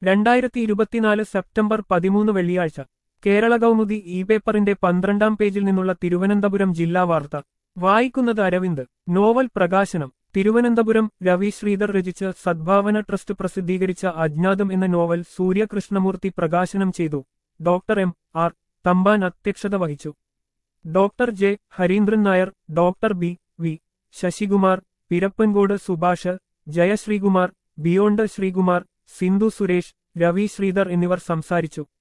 രണ്ടായിരത്തി ഇരുപത്തിനാല് സെപ്റ്റംബർ പതിമൂന്ന് വെള്ളിയാഴ്ച കേരള കൗമുദി ഇ പേപ്പറിന്റെ പന്ത്രണ്ടാം പേജിൽ നിന്നുള്ള തിരുവനന്തപുരം ജില്ലാ വാർത്ത വായിക്കുന്നത് അരവിന്ദ് നോവൽ പ്രകാശനം തിരുവനന്തപുരം രവി ശ്രീധർ രചിച്ച് സദ്ഭാവന ട്രസ്റ്റ് പ്രസിദ്ധീകരിച്ച അജ്ഞാതം എന്ന നോവൽ സൂര്യകൃഷ്ണമൂർത്തി പ്രകാശനം ചെയ്തു ഡോക്ടർ എം ആർ തമ്പാൻ അധ്യക്ഷത വഹിച്ചു doctor J Harindran Nair doctor B V Sasikumar Pirappancode Subhash Jayasreekumar ബിയോണ്ട് ശ്രീകുമാർ സിന്ധു സുരേഷ് രവി ശ്രീധർ എന്നിവർ സംസാരിച്ചു